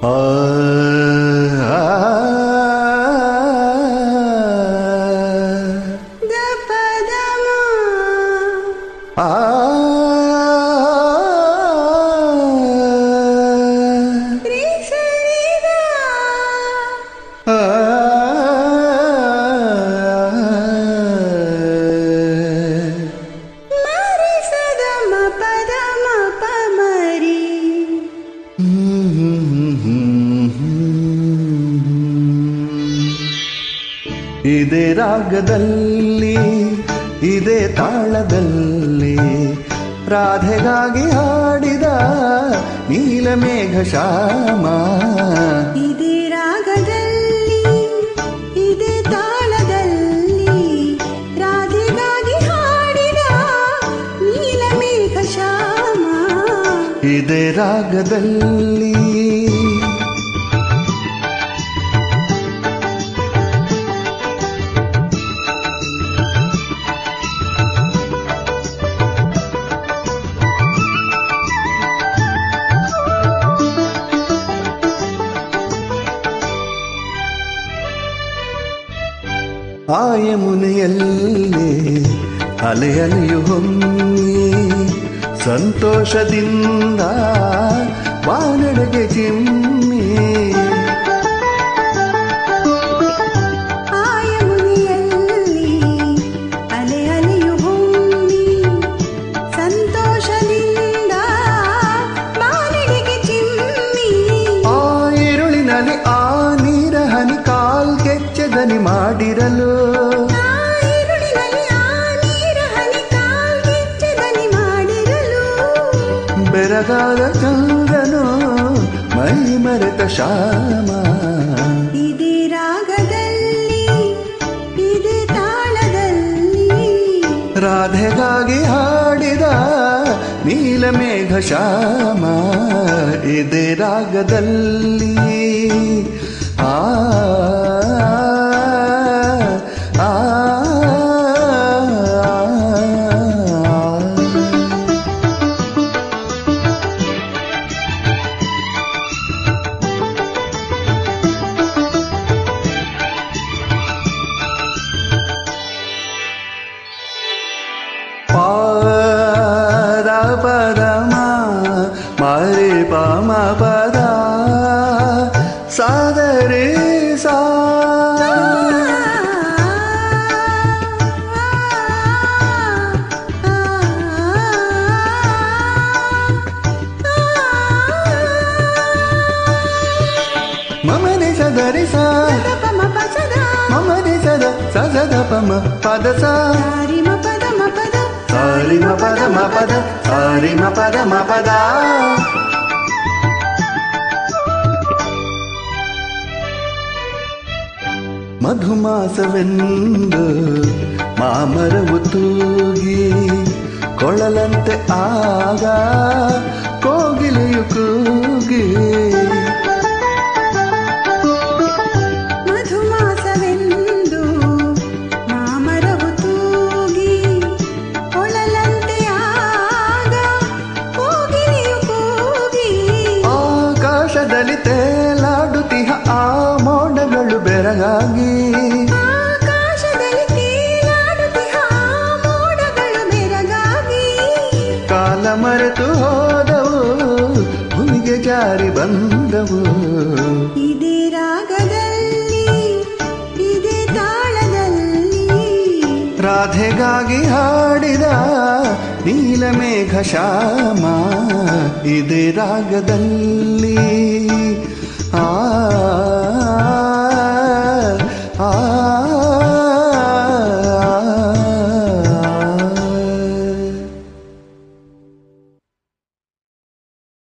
ಆ, ಆ, ದ ಪದ ಆ, ರೀ ಸರಿ ದ ಆ, ಮರಿ ಸದ ಮ ಪದ ಮ ಪ ಮರಿ ಇದೇ ರಾಗದಲ್ಲಿ ಇದೇ ತಾಳದಲ್ಲಿ ರಾಧೆಗಾಗಿ ಹಾಡಿದ ನೀಲಮೇಘ ಶ್ಯಾಮ ಇದೇ ರಾಗದಲ್ಲಿ ಇದೇ ತಾಳದಲ್ಲಿ ರಾಧೆಗಾಗಿ ಹಾಡಿದ ನೀಲಮೇಘ ಶ್ಯಾಮ ಇದೇ ರಾಗದಲ್ಲಿ ಆಯ ಮುನೆಯಲ್ಲಿ ಅಲೆಯಲೆಯು ಹೊಮ್ಮಿ ಸಂತೋಷದಿಂದ ಬಾನಡೆಗೆ ಚಿಮ್ಮಿ ಆಯ ಮುನಿಯಲ್ಲಿ ಅಲೆ ಅಲೆಯು ಹೊಮ್ಮಿ ಸಂತೋಷದಿಂದ ಬಾನಡಿಗೆ ಚಿಮ್ಮಿ ಆ ഇരുಳಿನಲ್ಲಿ ಆ ನೀರ ಹನಿ ಕಾಲ್ ಕೆಚ್ಚದನಿ ಮಾಡಿರಲು ಆ ഇരുಳಿನಲ್ಲಿ ಆ ನೀರ ಹನಿ ಕಾಲ್ಗೆಚ್ಚದನಿ ಮಾಡಿರಲು ಬೆರಗಾದ ಚಂದ್ರನು ಮೈ ಮರೆತ ಶ್ಯಾಮ ಇದೇ ರಾಗದಲ್ಲಿ ಇದೇ ತಾಳದಲ್ಲಿ ರಾಧೆಗಾಗಿ ಹಾಡಿದ ನೀಲಮೇಘ ಶ್ಯಾಮ ಇದೇ ರಾಗದಲ್ಲಿ ಆ ಆ, ಆ ಪಾದ ಪದ ಮರಿ ಪಮ ಪದ ಸಾದರೆ ಸಾ ಮಮನೆ ಸದರಿ ಸಾ ಮಮನೆ ಸದ ಸದ ಪಮ ಪದ ಸಾ ಸಾರಿ ಮ ಪದ ಮ ಪದ ಸಾರಿ ಮ ಪದ ಮ ಪದ ಮಧುಮಾಸವೆಂದು ಮಾಮರವು ತೂಗಿ ಕೊಳಲಂತೆ ಆಗ ಕೋಗಿಲೆಯು ಕೂಗಿ ಮಧುಮಾಸವೆಂದು ಮಾಮರವು ತೂಗಿ ಕೊಳಲಂತೆ ಆಗ ಕೋಗಿಲೆಯು ಕೂಗಿ ಆಕಾಶದಲ್ಲಿ ತೇಲಾಡುತ್ತಿಹ ಆ ಮೋಡಗಳು ಬೆರಗಾಗಿ ಆಕಾಶದಲ್ಲಿ ತೇಲಾಡುತ್ತಿಹ ಆ ಮೋಡಗಳು ಬೆರಗಾಗಿ ಕಾಲ ಮರೆತು ಹೋದವು ಭೂಮಿಗೆ ಜಾರಿ ಬಂದವು ಇದೇ ರಾಗದಲ್ಲಿ ಇದೇ ತಾಳದಲ್ಲಿ ರಾಧೆಗಾಗಿ ಹಾಡಿದ ನೀಲಮೇಘ ಶ್ಯಾಮ ಇದೇ ರಾಗದಲ್ಲಿ ಆ